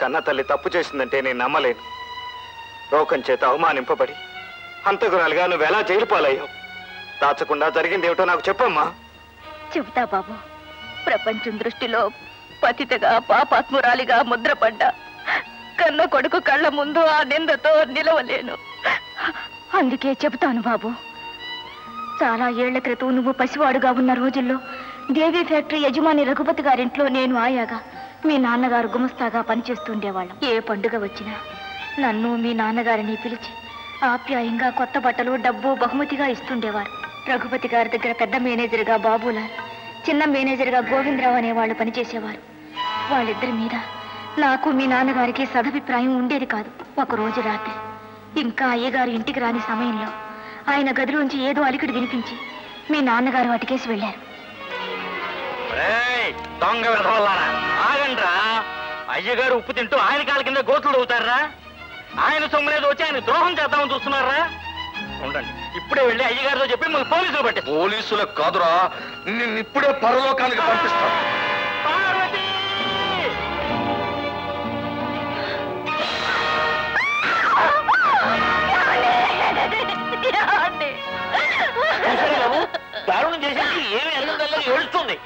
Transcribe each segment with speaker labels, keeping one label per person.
Speaker 1: కన్న తల్లి తప్పు చేసిందంటే నేను నమ్మలేను లోకం చేత అవమానింపబడి హంతకురాలుగా నువ్వు ఎలా జైలు పాలయ్యావు దాచకుండా జరిగింది ఏమిటో నాకు చెప్పమ్మా
Speaker 2: చెబుతా బాబు ప్రపంచం దృష్టిలో పతితగా పాపాత్మురాలిగా ముద్రపడ్డా కన్న కొడుకు కళ్ళ ముందు ఆ నిందతో నిలవలేను అందుకే చెబుతాను బాబు చాలా ఏళ్ల క్రితం నువ్వు పసివాడుగా ఉన్న రోజుల్లో దేవి ఫ్యాక్టరీ యజమాని రఘుపతి గారింట్లో నేను ఆయాగా మీ నాన్నగారు గుమస్తాగా పనిచేస్తుండేవాళ్ళం ఏ పండుగ వచ్చినా నన్ను మీ నాన్నగారిని పిలిచి ఆప్యాయంగా కొత్త బట్టలు డబ్బు బహుమతిగా ఇస్తుండేవారు రఘుపతి గారి దగ్గర పెద్ద మేనేజర్గా బాబులాల్ చిన్న మేనేజర్గా గోవిందరావు అనేవాళ్ళు పనిచేసేవారు వాళ్ళిద్దరి మీద నాకు మీ నాన్నగారికి సదభిప్రాయం ఉండేది కాదు ఒక రోజు రాత్రి ఇంకా అయ్యగారు ఇంటికి రాని సమయంలో ఆయన గదిలోంచి ఏదో అలికిడి వినిపించి మీ నాన్నగారు అటుకేసి వెళ్ళారు
Speaker 3: ఏయ్, దొంగ విధవల్లారా ఆగండ్రా అయ్యగారు ఉప్పు తింటూ ఆయన కాళ్ళ కింద గోతులు అవుతారా ఆయన సొమ్ములేదు వచ్చి ఆయన ద్రోహం చేద్దామని చూస్తున్నారా ఉండండి ఇప్పుడే వెళ్ళి అయ్యగారితో చెప్పి మిమ్మల్ని పోలీసులు పట్టే
Speaker 4: పోలీసులకు కాదురా నిన్ను ఇప్పుడే పరలోకానికి పంపిస్తాను
Speaker 3: పార్వతి దారుణం చేసేసి ఏమి ఎరగదల్లా ఏడుస్తుంది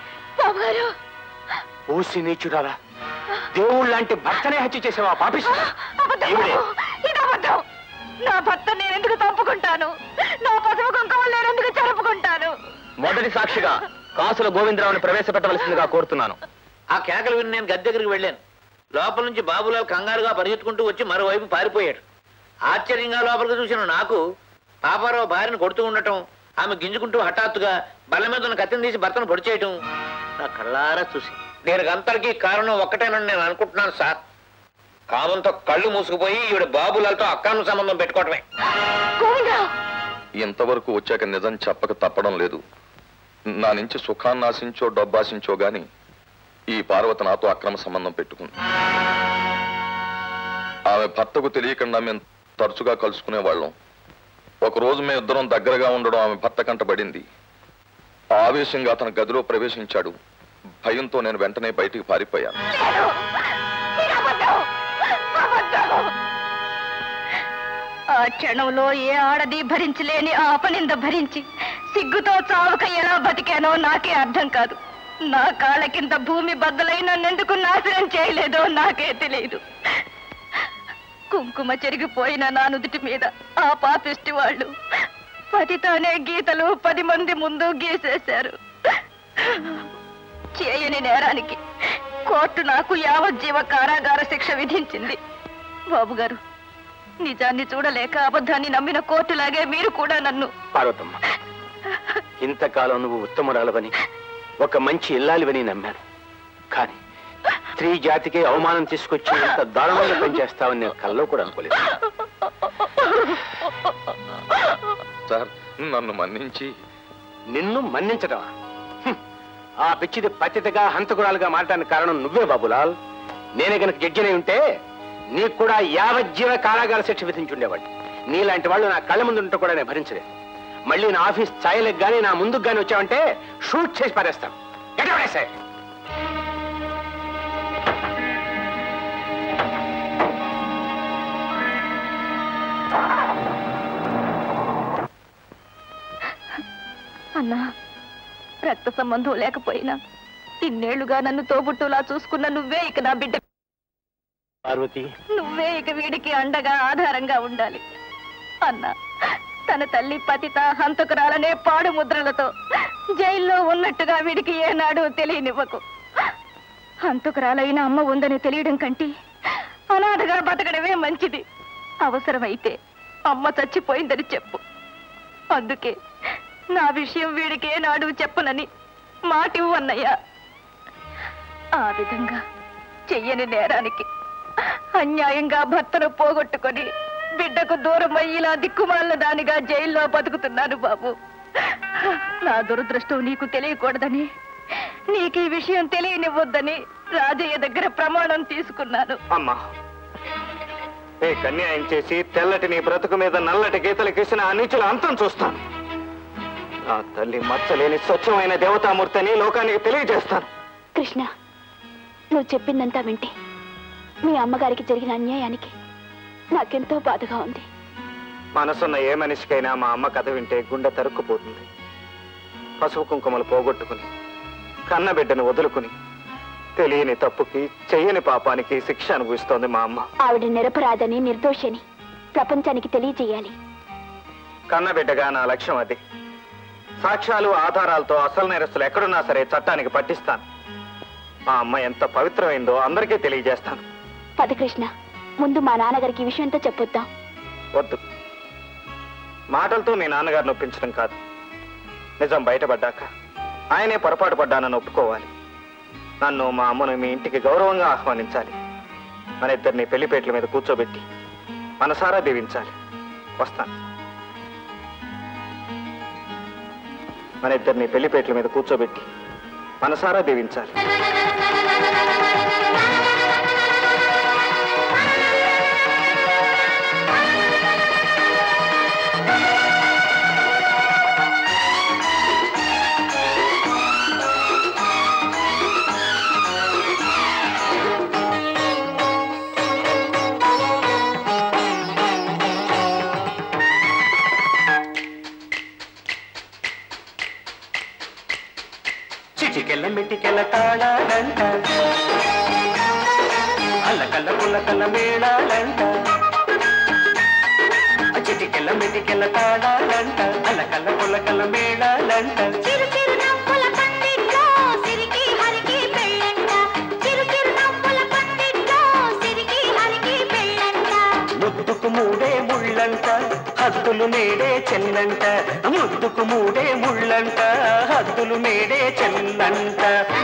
Speaker 1: ఊసి నీచుడారా దేవుళ్ళ లాంటి భర్తనే హత్య చేసావా పాపిస్తా ఈవిడే.
Speaker 2: ఇది అబద్ధం నా భర్త నేను ఎందుకు తప్పుకుంటాను నా పసుపు కుంకుమ నేను ఎందుకు జరుపుకుంటాను
Speaker 3: మొదటి సాక్షిగా కాసుల గోవిందరావుని ప్రవేశపెట్టవలసిందిగా కోరుతున్నాను ఆ కేకలు విని నేను గద్దె దగ్గరికి వెళ్ళాను లోపల నుంచి బాబులాల్ కంగారుగా పరిగెత్తుకుంటూ వచ్చి మరోవైపు పారిపోయాడు ఆశ్చర్యంగా లోపలికి చూసిన నాకు పాపారావు భార్యను కొడుతూ ఉండటం ఆమె గింజుకుంటూ హఠాత్తుగా బల్ల మీద ఉన్న కత్తిని తీసి భర్తను పొడి చేయటం నా కళ్ళారా చూసి దీనికి అంతటికీ కారణం ఒక్కటేనని నేను అనుకుంటున్నాను సార్ కామంతో కళ్ళు మూసుకుపోయి ఈవిడ బాబులాలతో అక్రమ సంబంధం పెట్టుకోవటమే
Speaker 2: గోవిందరావు
Speaker 4: ఇంతవరకు వచ్చాక నిజం చెప్పక తప్పడం లేదు నా నుంచి సుఖాన్ని ఆశించో డబ్బాశించో గాని ఈ పార్వతి నాతో అక్రమ సంబంధం పెట్టుకుంది ఆమె భర్తకు తెలియకుండా మేము తరచుగా కలుసుకునే వాళ్ళం ఒకరోజు మేము ఇద్దరం దగ్గరగా ఉండడం ఆమె భర్త కంటబడింది ఆవేశంగా అతని గదిలో ప్రవేశించాడు భయంతో నేను వెంటనే బయటికి పారిపోయాను
Speaker 2: లేదు ఇది అబద్ధం అబద్ధం ఆ క్షణంలో ఏ ఆడది భరించలేని ఆ అపనింద భరించి సిగ్గుతో చావక ఎలా బతికానో నాకే అర్థం కాదు నా కాళ్ళ కింద భూమి బద్దలై నన్నెందుకు నాశనం చేయలేదో నాకే తెలియదు కుంకుమ చెరిగిపోయిన నా నుదుటి మీద ఆ పాపిష్టి వాళ్ళు పతితోనే గీతలు పది మంది ముందు గీసేశారు చేయని నేరానికి కోర్టు నాకు యావజ్జీవ కారాగార శిక్ష విధించింది బాబు గారు నిజాన్ని చూడలేక అబద్ధాన్ని నమ్మిన కోర్టులాగే మీరు కూడా నన్ను
Speaker 1: పార్వతమ్మ ఇంతకాలం నువ్వు ఉత్తమురాలవని ఒక మంచి ఇల్లాలివని నమ్మాను కానీ స్త్రీ జాతికి అవమానం తీసుకొచ్చి ఇంత దారుణంగా పనిచేస్తావని నేను కల్లో కూడా అనుకోలేదు
Speaker 4: సార్ నన్ను మన్నించి
Speaker 1: నిన్ను మన్నించడం ఆ పిచ్చిది పతితగా హంతకురాలుగా మారడానికి కారణం నువ్వే బాబులాల్ నేనే గనక జడ్జినై ఉంటే నీకు కూడా యావజ్జీవ కారాగార శిక్ష విధించుండేవాడు నీలాంటి వాళ్ళు నా కళ్ళ ముందు ఉంటే కూడా నేను భరించలేదు మళ్ళీ నా ఆఫీస్ ఛాయలకు గానీ నా ముందుకు గానీ వచ్చావంటే షూట్ చేసి పారేస్తాను Get out, I say.
Speaker 2: అన్నా రక్త సంబంధం లేకపోయినా ఇన్నేళ్లుగా నన్ను తోబుట్టులా చూసుకున్న నువ్వే ఇక నా బిడ్డ
Speaker 1: పార్వతి
Speaker 2: నువ్వే ఇక వీడికి అండగా ఆధారంగా ఉండాలి అన్నా తన తల్లి పతిత హంతకురాలనే పాడు ముద్రలతో జైల్లో ఉన్నట్టుగా వీడికి ఏనాడు తెలియనివ్వకు హంతకురాలైన అమ్మ ఉందని తెలియడం కంటే అనాథగా బతకడమే మంచిది అవసరమైతే అమ్మ చచ్చిపోయిందని చెప్పు అందుకే నా విషయం వీడికి ఏనాడు చెప్పనని మాటివు అన్నయ్య ఆ విధంగా చెయ్యని నేరానికి అన్యాయంగా భర్తను పోగొట్టుకొని బిడ్డకు దూరం ఇలా దిక్కుమాలిన దానిగా జైల్లో బతుకుతున్నాను బాబు నా దురదృష్టం నీకు తెలియకూడదని నీకు ఈ విషయం తెలియనివ్వద్దని రాజయ్య దగ్గర ప్రమాణం తీసుకున్నాను
Speaker 1: అమ్మా నీకు అన్యాయం చేసి తెల్లటి నీ బ్రతుకు మీద నల్లటి గీతలు గీసిన ఆ నీచుల అంతం చూస్తాను నా తల్లి మచ్చలేని స్వచ్ఛమైన దేవతామూర్తిని లోకానికి తెలియజేస్తాను
Speaker 5: కృష్ణ నువ్వు చెప్పిందంతా వింటే
Speaker 2: మీ అమ్మగారికి జరిగిన అన్యాయానికి నాకెంతో బాధగా ఉంది
Speaker 1: మనసున్న ఏ మనిషికైనా మా అమ్మ కథ వింటే గుండె తరుక్కుపోతుంది పసుపు కుంకుమలు పోగొట్టుకుని కన్న బిడ్డను వదులుకుని తెలియని తప్పుకి చెయ్యని పాపానికి శిక్ష అనుభవిస్తోంది మా అమ్మ
Speaker 2: ఆవిడ నిరపరాధని నిర్దోషని ప్రపంచానికి తెలియజేయాలి
Speaker 1: కన్నబిడ్డగా నా లక్ష్యం అది సాక్ష్యాలు ఆధారాలతో అసలు నేరస్తులు ఎక్కడున్నా సరే చట్టానికి పట్టిస్తాను మా అమ్మ ఎంత పవిత్రమైందో అందరికీ తెలియజేస్తాను
Speaker 2: పద కృష్ణ ముందు మా నాన్నగారికి ఈ విషయంతో చెప్పొద్దాం
Speaker 1: వద్దు మాటలతో మీ నాన్నగారిని ఒప్పించడం కాదు నిజం బయటపడ్డాక ఆయనే పొరపాటు పడ్డానని ఒప్పుకోవాలి నన్ను మా అమ్మను మీ ఇంటికి గౌరవంగా ఆహ్వానించాలి మన ఇద్దరిని పెళ్లిపేటల మీద కూర్చోబెట్టి మనసారా దీవించాలి వస్తాను మన ఇద్దరిని పెళ్లిపేటల మీద కూర్చోబెట్టి మనసారా దీవించాలి
Speaker 5: చిటికెళ్ళ మిటికెళ్ళ తాళాలంట అల్లకల్ల పుల్లకల్ల మేళాలంట చిటికెళ్ళ మిటికెళ్ళ తాళాలంట అల్లకల్ల పుల్లకల్ల మేళాలంట
Speaker 6: చిరు చిరు నవ్వుల పందిట్లో సిరికి హరికి పెళ్ళంట చిరు చిరు నవ్వుల పందిట్లో సిరికి హరికి పెళ్ళంట
Speaker 5: ముద్దుకు మూడే ముళ్ళంట హద్దులు నేడే చెల్లంట ముద్దుకు మూడే ముళ్ళంట హద్దులు నేడే చెల్లంట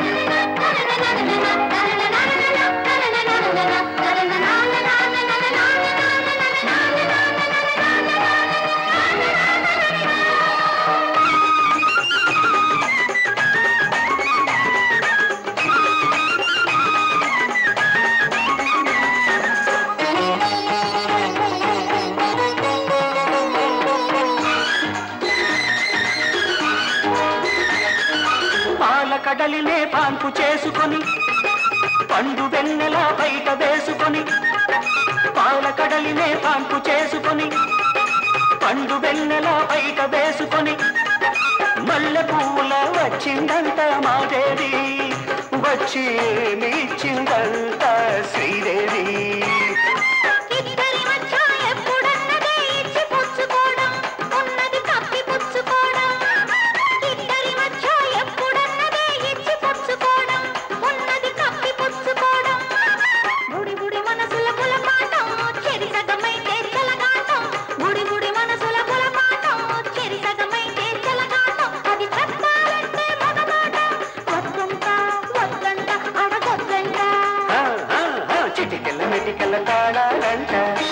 Speaker 5: పాల కడలినే పాన్పు చేసుకొని పండు వెన్నెల బయట వేసుకొని పాల కడలినే పాన్పు చేసుకొని పండు వెన్నెల బయట వేసుకొని మల్లె పువ్వుల వచ్చిందంట మాదేవి వచ్చి ఏమి ఇచ్చిందంట శ్రీదేవి
Speaker 6: ఇద్దరి మధ్య ఎప్పుడన్నదే ఇచ్చి పుచ్చుకోవడం ఉన్నది కప్పి పుచ్చుకోవడం ఇద్దరి మధ్య ఎప్పుడన్నదే ఇచ్చి పుచ్చుకోవడం ఉన్నది కప్పి పుచ్చుకోవడం బుడి బుడి మనసుల కులపాఠం చెరి సగమైతే చెలగాటం బుడి బుడి మనసుల కులపాఠం చెరి సగమైతే చెలగాటం అది చెప్పాలంటే మగమాట వద్దంట వద్దంట అడగొద్దంట
Speaker 5: ఆ, ఆ, ఆ, చిటికెళ్ళ మెటికెళ్ళ తాళాలంట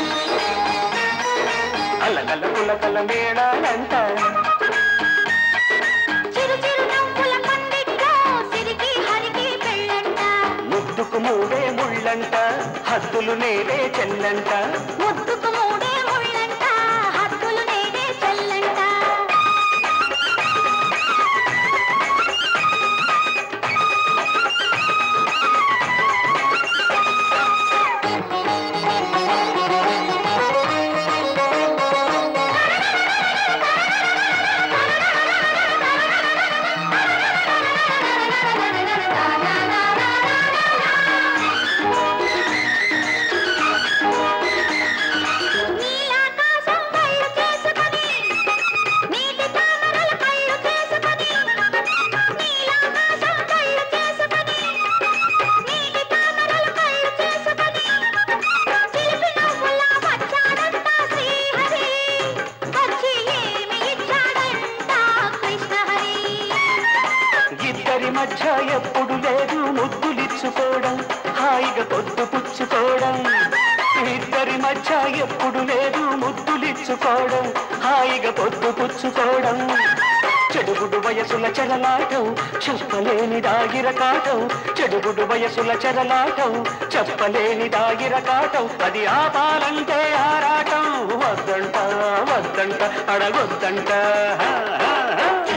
Speaker 5: అల్లకల్ల పుల్లకల్ల మేళాలంట
Speaker 6: చిరు చిరు నవ్వుల పందిట్లో సిరికి హరికి పెళ్ళంట
Speaker 5: ముద్దుకు మూడే ముళ్ళంట హద్దులు నేడే చెల్లంట
Speaker 6: ముద్దుకు మూడే ముళ్ళంట హద్దులు నేడే చెల్లంట నీలాకాశం కళ్ళు చేసుకొని నీటి తామరలు కళ్ళు చేసుకొని నీలాకాశం కళ్ళు చేసుకొని నీటి తామరలు కళ్ళు చేసుకొని చిలిపి నవ్వులా వచ్చాడంట శ్రీహరి వచ్చి ఏమి ఇచ్చాడంట కృష్ణహరి
Speaker 5: ఇద్దరి మధ్య ఎప్పుడు లేదు ముద్దులిచ్చుకోవడం హాయిగా పొద్దు పుచ్చుకోవడం ఇద్దరి మధ్య ఎప్పుడు లేదు ముద్దులిచ్చుకోవడం హాయిగా పొద్దు పుచ్చుకోవడం చెడుగుడు వయసుల చెరలాటం చెప్పలేని దాగిర కాటం చెడుగుడు వయసుల చెరలాటం చెప్పలేని దాగిర కాటం అది ఆపాలంటే ఆరాటం వద్దంట వద్దంట అడగొద్దంట హా, హా, హా.